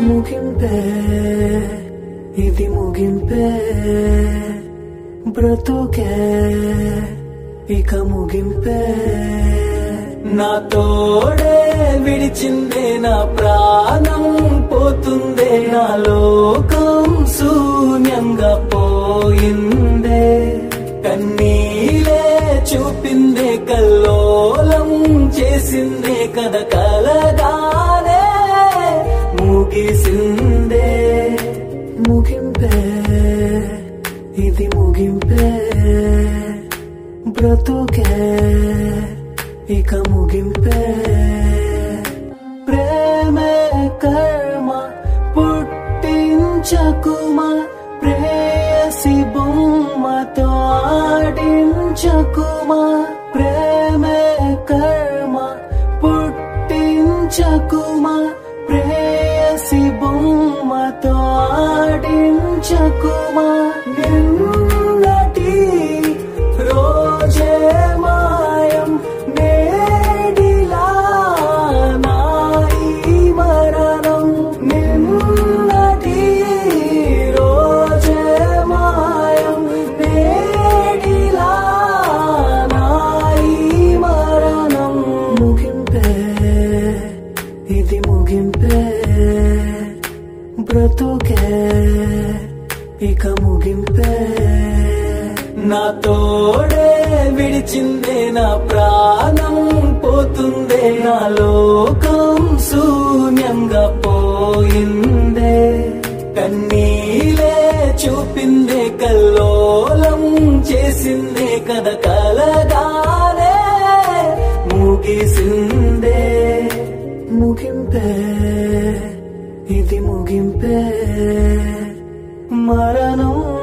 ముగింపే ఇది ముగింపే బ్రతుకే ఇక ముగింపే నా తోడే విడిచిందే నా ప్రాణం పోతుందే నా లోకం శూన్యంగా పోయిందే కన్నీలే చూపిందే కల్లోలం చేసిందే కథ కలగానే ముగిసిందే ముగింపే ఇది ముగింపే బ్రతుకే ఇక ముగింపే ప్రేమే కర్మ పుట్టించకుమా ప్రేయసి బొమ్మతో ఆడించకుమా ప్రేమే కర్మ పుట్టించకుమా ప్రేయసి బొమ్మతో ఆడించకుమా నిన్నటి రోజే మాయం నేడిలా నాయి మరణం నిన్నటి రోజే మాయం నేడిలా నాయి మరణం ముగింపే ఇది ముగింపే బ్రతుకే ఇక ముగింపే నా తోడే విడిచిందే నా ప్రాణం పోతుందే నా లోకం శూన్యంగా పోయిందే కన్నీలే చూపిందే కల్లోలం చేసిందే కథ కలగానే ముగిసిందే ముగింపే ఇది ముగింపే మరణం